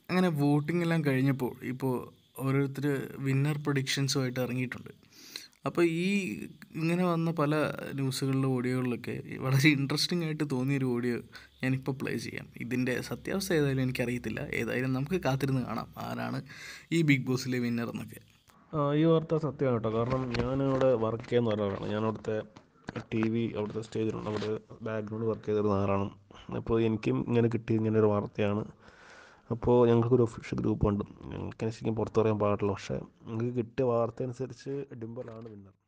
അങ്ങനെ വോട്ടിംഗ് എല്ലാം കഴിഞ്ഞപ്പോൾ ഇപ്പോൾ ഓരോരുത്തർ വിന്നർ പ്രൊഡിക്ഷൻസുമായിട്ട് ഇറങ്ങിയിട്ടുണ്ട് അപ്പോൾ ഈ ഇങ്ങനെ വന്ന പല ന്യൂസുകളിലും ഓഡിയോകളിലൊക്കെ വളരെ ഇൻട്രസ്റ്റിംഗ് ആയിട്ട് തോന്നിയൊരു ഓഡിയോ ഞാനിപ്പോൾ പ്ലേ ചെയ്യാം ഇതിൻ്റെ സത്യാവസ്ഥ ഏതായാലും എനിക്കറിയത്തില്ല ഏതായാലും നമുക്ക് കാത്തിരുന്ന് കാണാം ആരാണ് ഈ ബിഗ് ബോസിലെ വിന്നർ എന്നൊക്കെ ആ, ഈ വാർത്ത സത്യമാണ് കേട്ടോ കാരണം ഞാൻ അവിടെ വർക്ക് ചെയ്യുന്ന ഒരാളാണ് ഞാൻ അവിടുത്തെ ടി വി അവിടുത്തെ സ്റ്റേജിലുണ്ട് അവിടെ ബാക്ക്ഗ്രൗണ്ട് വർക്ക് ചെയ്തിരുന്ന ആളാണ് അപ്പോൾ എനിക്കും ഇങ്ങനെ കിട്ടിയ ഇങ്ങനെ ഒരു വാർത്തയാണ് അപ്പോൾ ഞങ്ങൾക്കൊരു ഒഫീഷ്യൽ ഗ്രൂപ്പുണ്ട് ഞങ്ങൾക്ക് ശരിക്കും പുറത്ത് പറയാൻ പാടില്ല പക്ഷേ ഞങ്ങൾക്ക് കിട്ടിയ വാർത്ത അനുസരിച്ച് ഡിംബലാണ് വിന്നർ